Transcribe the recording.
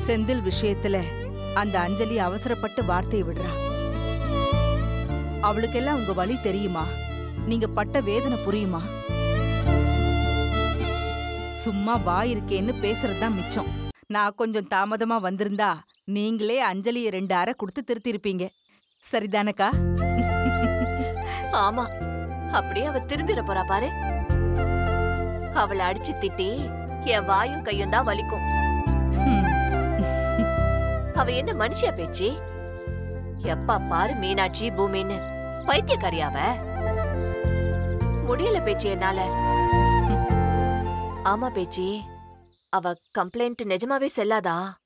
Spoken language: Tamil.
செந்தில் விஷயத்துல அந்த அஞ்சலி அவசரப்பட்டு வார்த்தையை விடுறா அவளுக்கெல்லாம் உங்க வழி தெரியுமா நீங்க பட்ட வேதனை புரியுமா சும்மா வாய் இருக்கேன்னு பேசுறதுதான் மிச்சம் நான் கொஞ்சம் தாமதமா வந்திருந்தா நீங்களே அஞ்சலிய ரெண்டு அரை கொடுத்து திருத்திருப்பீங்க சரிதானக்கா ஆமா அப்படியே அவ திருந்திர போறா பாரு அவளை அடிச்சு திட்டி என் வாயும் கையும் தான் வலிக்கும் ம். அவ என்ன மனுஷியா பேச்சு எப்பா பாரு மீனாட்சி பூமின்னு பைத்தியக்காரியாவ முடியல பேச்சு என்னால ஆமா பேச்சி அவ கம்ப்ளைண்ட் நிஜமாவே செல்லாதா